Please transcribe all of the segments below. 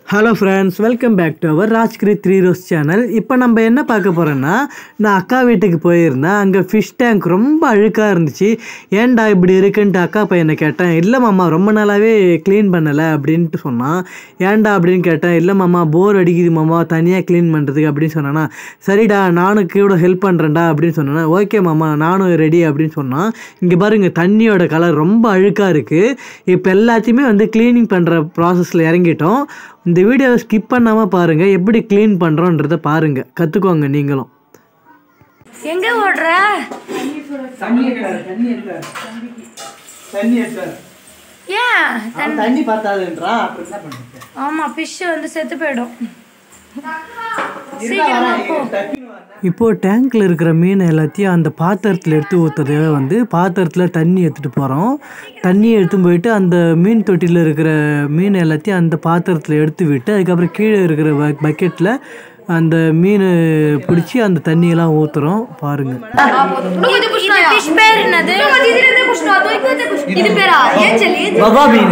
Hello friends welcome back to our Rajgiri three rose channel இப்போ நம்ம என்ன பார்க்க போகிறோன்னா நான் அக்கா வீட்டுக்கு போயிருந்தேன் அங்கே ஃபிஷ் டேங்க் ரொம்ப அழுக்காக இருந்துச்சு ஏன்டா இப்படி இருக்குன்ட்டு அக்கா பையனை கேட்டேன் இல்லை மாமா ரொம்ப நாளாகவே க்ளீன் பண்ணலை அப்படின்ட்டு சொன்னான் ஏன்டா அப்படின்னு கேட்டேன் இல்லை மாமா போர் அடிக்குது மாமா தனியாக க்ளீன் பண்ணுறதுக்கு அப்படின்னு சொன்னானா சரிடா நானும் கூட ஹெல்ப் பண்ணுறேன்டா அப்படின்னு சொன்னேன் ஓகே மாமா நானும் ரெடி அப்படின்னு சொன்னான் இங்கே பாருங்க தண்ணியோட கலர் ரொம்ப அழுக்காக இருக்குது இப்போ எல்லாத்தையுமே வந்து க்ளீனிங் பண்ணுற ப்ராசஸில் இறங்கிட்டோம் இந்த வீடியோவை ஸ்கிப் பண்ணாமல் பாருங்கள் எப்படி க்ளீன் பண்ணுறோன்றதை பாருங்கள் கற்றுக்கோங்க நீங்களும் எங்க ஓடுற தண்ணி இருக்காரு தண்ணி இருக்காரு தண்ணி இருக்காரு ஏன் தண்ணி பார்த்தாதுன்றா அப்புறம் என்ன பண்ணுறது ஆமா ஃபிஷ் வந்து செத்து போயிடும் சீக்கிரமா போ இப்போ டேங்க்ல இருக்கிற மீன் எல்லாத்தையும் அந்த பாத்திரத்தில் எடுத்து ஊற்றுறத வந்து பாத்திரத்தில் தண்ணி எடுத்துகிட்டு போகிறோம் தண்ணியை எடுத்து போயிட்டு அந்த மீன் தொட்டியில் இருக்கிற மீன் எல்லாத்தையும் அந்த பாத்திரத்தில் எடுத்து விட்டு அதுக்கப்புறம் கீழே இருக்கிற பக்கெட்டில் அந்த மீன் பிடிச்சி அந்த தண்ணியெல்லாம் ஊற்றுறோம் பாருங்கள் இது இது ஃபிஷ் பேர் என்னது இது பேரா ஏஞ்சல் பபா மீன்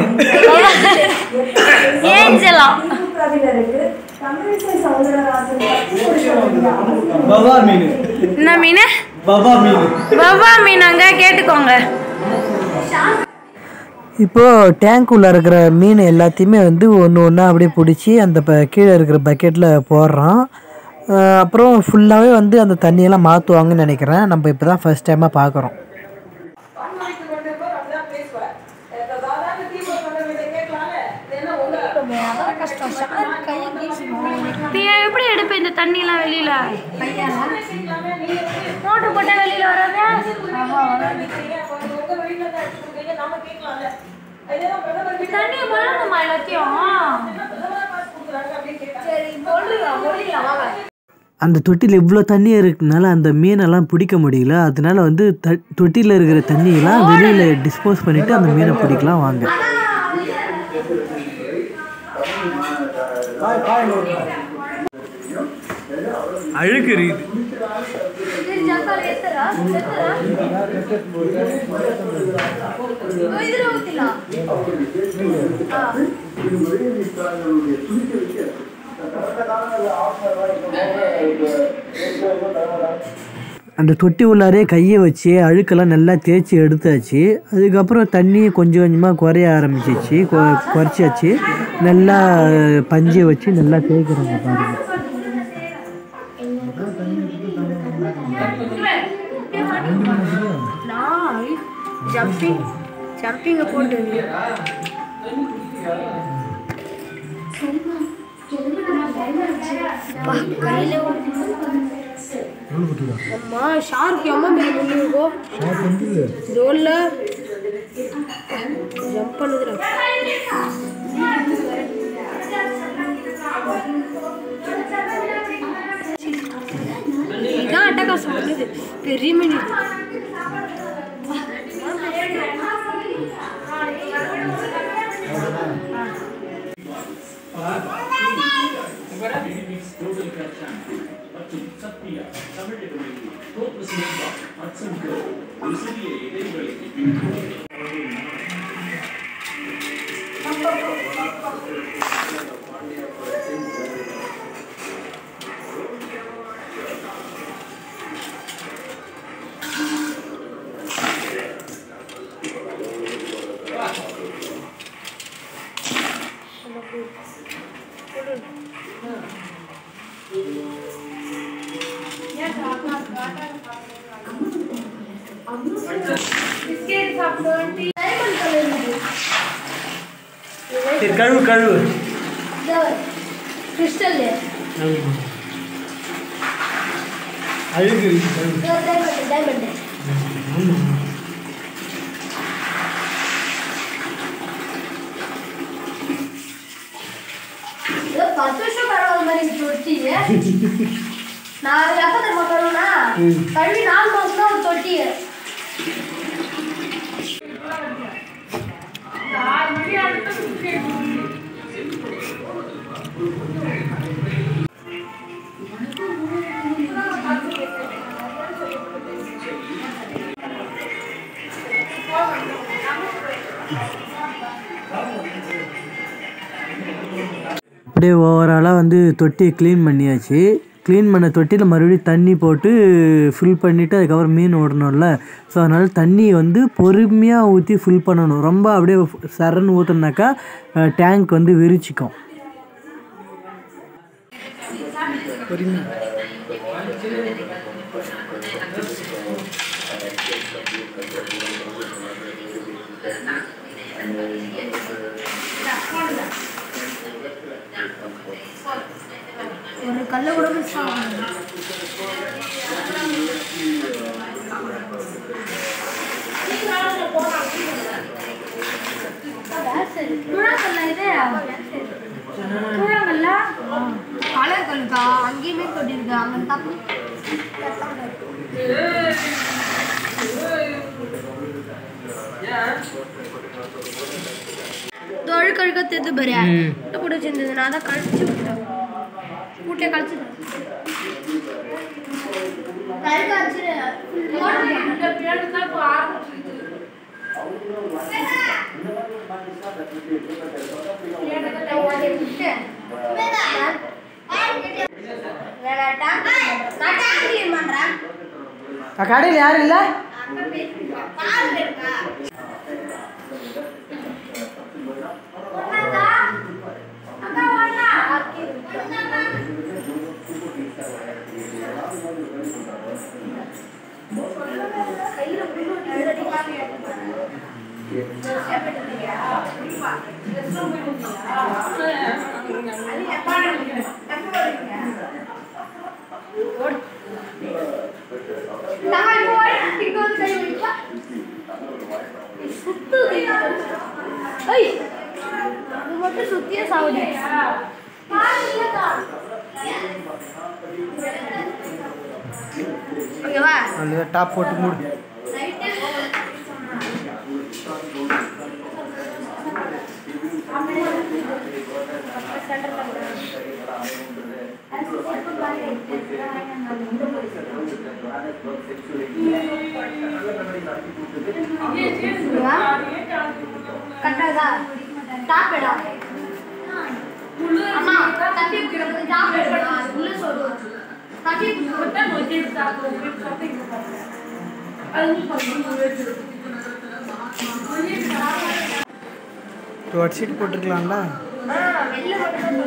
ஏஞ்சலா பபா மீன் என்ன மீன் பபா மீன் வவ்வா மீனாங்க கேட்டுக்கோங்க இப்போது டேங்க் உள்ள இருக்கிற மீன் எல்லாத்தையுமே வந்து ஒன்று ஒன்றா அப்படியே பிடிச்சி அந்த ப கீழே இருக்கிற பக்கெட்டில் போடுறோம் அஹ் அப்புறம் ஃபுல்லாகவே வந்து அந்த தண்ணியெல்லாம் மாற்றுவாங்கன்னு நினைக்கிறேன் நம்ம இப்போ தான் ஃபஸ்ட் டைமாக பார்க்குறோம் நீ எப்படி எடுப்ப இந்த தண்ணி எல்லாம் வெளியில மோட்டர் போட்டா வெளியில வராதா தண்ணியை போடணுமா எல்லாத்தையும் அந்த தொட்டியில் இவ்வளோ தண்ணி இருக்கனால அந்த மீனெல்லாம் பிடிக்க முடியல அதனால வந்து த தொட்டியில் இருக்கிற தண்ணியெல்லாம் வெளியில் டிஸ்போஸ் பண்ணிவிட்டு அந்த மீனை பிடிக்கலாம் வாங்க அழுக்கு அந்த தொட்டி உள்ளாரே கையை வச்சு அழுக்கெல்லாம் நல்லா தேய்ச்சி எடுத்தாச்சு அதுக்கப்புறம் தண்ணி கொஞ்சம் கொஞ்சமாக குறைய ஆரம்பிச்சிச்சு கொ- குறைச்சாச்சு நல்லா பஞ்சை வச்சு நல்லா தேய்க்கிறாங்க பாருங்க ஜம்பிங் ஜம்பிங்க போட்டு அம்மா ஷார்க் எம்மா பெரிய முள்ளு இருக்கும் ரோல்ல ஜம்ப் பண்ணுதுடா இதான் அட்டகாசம் பண்ணுது பெரிய மீன் இது. சரி கழுவு கழுவு கிறிஸ்டல் அழுகு டைமண்ட் டைமண்ட் ஏதோ பத்து வருஷம் பரவாயில்ல மாதிரி இந்த தொட்டி நான் எப்ப தெரியுமா கழுவுனா கழுவி நாலு மாசம் தான் ஒரு தொட்டி அப்படியே ஓவராலாக வந்து தொட்டியை க்ளீன் பண்ணியாச்சு க்ளீன் பண்ண தொட்டியில் மறுபடியும் தண்ணி போட்டு ஃபில் பண்ணிவிட்டு அதுக்கப்புறம் மீன் ஓடணும்ல ஸோ அதனால் தண்ணி வந்து பொறுமையாக ஊற்றி ஃபில் பண்ணணும் ரொம்ப அப்படியே சரன்னு ஊற்றுனாக்கா டேங்க் வந்து விரிச்சிக்கும் ஒரு கல்ல கூட மிஸ் ஆகும் கூழாங்கல்ல இது கூழாங்கல்ல கலக்கல்லுக்கா அங்கேயுமே கொட்டிருக்கா அங்க தப்பு தொழில் கழுக்க தெரிந்து பாரு முட்டை கூட சேர்ந்தது நான் தான் கழிச்சு விட்டேன் கூட்டை கழிச்சு கடையில் யாரும் இல்லை அது மட்டும் சுத்திய சாவுடி ஓகேவா அந்த டாப் போட்டு மூடு கட்டாதா டாப் எடா அம்மா தப்பி குடிக்கிறது டாப் எடா உள்ள சொல்லு தப்பி அடிச்சிட்டு போட்டுருக்கலாம்ல வெளில மட்டும்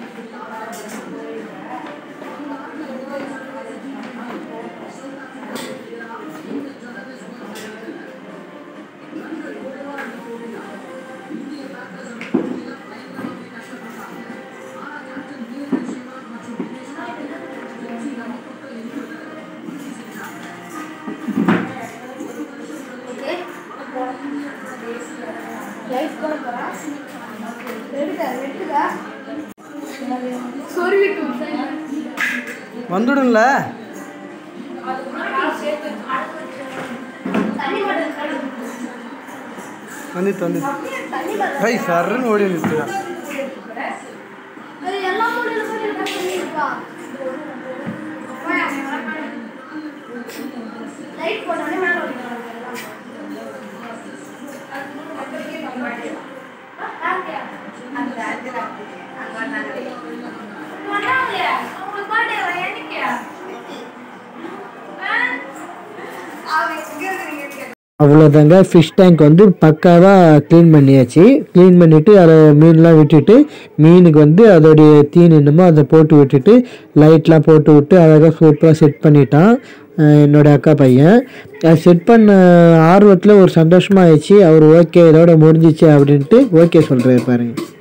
ஓகே லைட் போட போறா எடுக்க எடுக்க சொருவிட்டு வந்துடும்ல தண்ணி மட்டும் வந்துட்டு வந்து தண்ணி மட்டும் ஐய் சர்ன்னு ஓடி நிறுத்துதான் அது எல்லா மூலையிலும் இருக்கா பண்ணிருக்கா லைட் போட்டோன்னே மேலே அவ்வளோதாங்க ஃபிஷ் டேங்க் வந்து பக்காவாக க்ளீன் பண்ணியாச்சு க்ளீன் பண்ணிவிட்டு அதில் மீன்லாம் விட்டுட்டு மீனுக்கு வந்து அதோடைய தீன் என்னமோ அதை போட்டு விட்டுட்டு லைட்லாம் போட்டு விட்டு அழகாக சூப்பராக செட் பண்ணிட்டான் அஹ் என்னோட அக்கா பையன் அது செட் பண்ண ஆர்வத்தில் ஒரு சந்தோஷமாக ஆயிடுச்சு அவர் ஓகே இதோட முடிஞ்சிச்சு அப்படின்ட்டு ஓகே சொல்கிறாரு பாருங்க